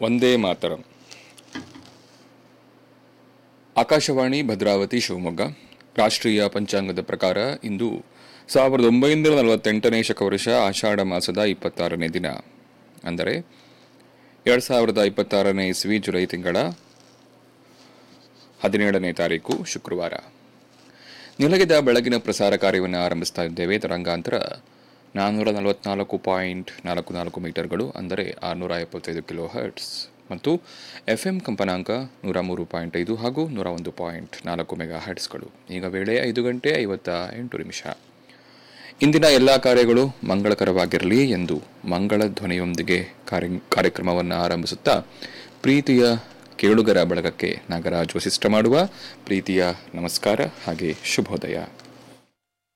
ಒಂದೇ ಮಾತರಂ ಆಕಾಶವಾಣಿ ಭದ್ರಾವತಿ ಶಿವಮೊಗ್ಗ ರಾಷ್ಟ್ರೀಯ ಪಂಚಾಂಗದ ಪ್ರಕಾರ ಇಂದು ಸಾವಿರದ ಒಂಬೈನೂರ ನಲವತ್ತೆಂಟನೇ ಶಕವರ್ಷ ಆಷಾಢ ಮಾಸದ ಇಪ್ಪತ್ತಾರನೇ ದಿನ ಅಂದರೆ ಎರಡು ಸಾವಿರದ ಇಪ್ಪತ್ತಾರನೇ ಇಸ್ವಿ ಜುಲೈ ತಿಂಗಳ ಹದಿನೇಳನೇ ತಾರೀಕು ಶುಕ್ರವಾರ ನಿಲಗಿದ ಬೆಳಗಿನ ಪ್ರಸಾರ ಕಾರ್ಯವನ್ನು ಆರಂಭಿಸ್ತಾ ಇದ್ದೇವೆ ತರಂಗಾಂತರ ನಾನ್ನೂರ ನಲವತ್ನಾಲ್ಕು ಪಾಯಿಂಟ್ ನಾಲ್ಕು ನಾಲ್ಕು ಮೀಟರ್ಗಳು ಅಂದರೆ ಆರುನೂರ ಎಪ್ಪತ್ತೈದು ಕಿಲೋ ಹರ್ಟ್ಸ್ ಮತ್ತು ಎಫ್ ಎಂ ಕಂಪನಾಂಕ ನೂರ ಮೂರು ಪಾಯಿಂಟ್ ಐದು ಹಾಗೂ ನೂರ ಒಂದು ಪಾಯಿಂಟ್ ನಾಲ್ಕು ಮೆಗಾ ಹರ್ಟ್ಸ್ಗಳು ಈಗ ವೇಳೆ ಐದು ಗಂಟೆ ಐವತ್ತ ಎಂಟು ನಿಮಿಷ ಇಂದಿನ ಎಲ್ಲ ಕಾರ್ಯಗಳು ಮಂಗಳಕರವಾಗಿರಲಿ ಎಂದು ಮಂಗಳ ಧ್ವನಿಯೊಂದಿಗೆ ಕಾರ್ಯ ಕಾರ್ಯಕ್ರಮವನ್ನು ಆರಂಭಿಸುತ್ತಾ ಪ್ರೀತಿಯ ಕೇಳುಗರ ಬಳಗಕ್ಕೆ ನಾಗರಾಜ್ ವಸಿಷ್ಠ ಮಾಡುವ ಪ್ರೀತಿಯ ನಮಸ್ಕಾರ ಹಾಗೆ ಶುಭೋದಯ